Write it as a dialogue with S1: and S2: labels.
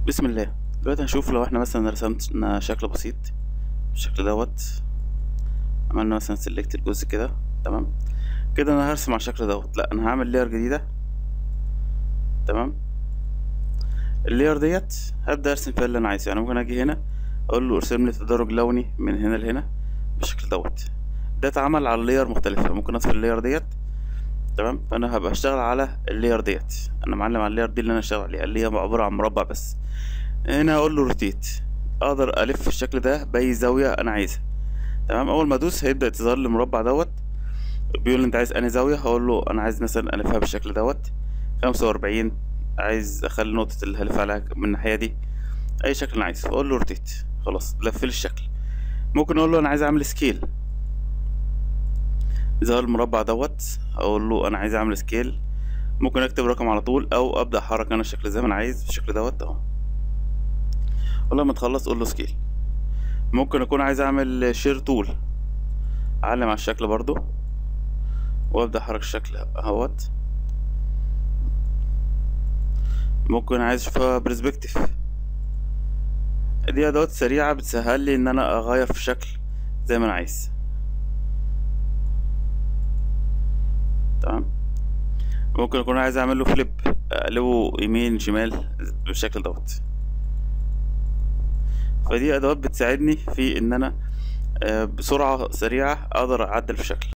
S1: بسم الله دلوقتي هنشوف لو احنا مثلا رسمنا شكل بسيط بالشكل دوت عملنا مثلا سيلكت الجزء كده تمام كده انا هرسم على الشكل دوت لا انا هعمل لير جديدة تمام اللير ديت هبدأ ارسم فيها اللي انا عايزه يعني ممكن اجي هنا اقول له ارسم لي تدرج لوني من هنا لهنا بالشكل دوت ده اتعمل على لير مختلفة ممكن اطفي اللير ديت تمام فانا هبقى اشتغل على اللير ديت انا معلم على اللير دي اللي انا اشتغل عليها اللي هي عبارة عن مربع بس هنا اقول له روتيت اقدر الف الشكل ده باي زاوية انا عايزها تمام اول ما ادوس هيبدأ يظهر لي المربع دوت بيقول لي انت عايز انهي زاوية هقول له انا عايز مثلا الفها بالشكل دوت خمسة واربعين عايز اخلي نقطة اللي هلف عليها من الناحية دي اي شكل انا عايزه اقول له روتيت خلاص لفلي الشكل ممكن اقول له انا عايز اعمل سكيل ظهر المربع دوت اقول له انا عايز اعمل سكيل ممكن اكتب رقم على طول او ابدا احرك انا الشكل زي ما انا عايز بالشكل دوت اهو ولما تخلص قول له سكيل ممكن اكون عايز اعمل شير طول اعلم على الشكل برضو وابدا احرك الشكل اهوت ممكن عايز اشوفها برسبكتيف دي ادوات سريعه بتسهل لي ان انا اغير في الشكل زي ما انا عايز تمام ممكن اكون عايز اعمل له فليب اقلبه يمين شمال بالشكل دوت فدي ادوات بتساعدني في ان انا بسرعه سريعه اقدر اعدل في شكل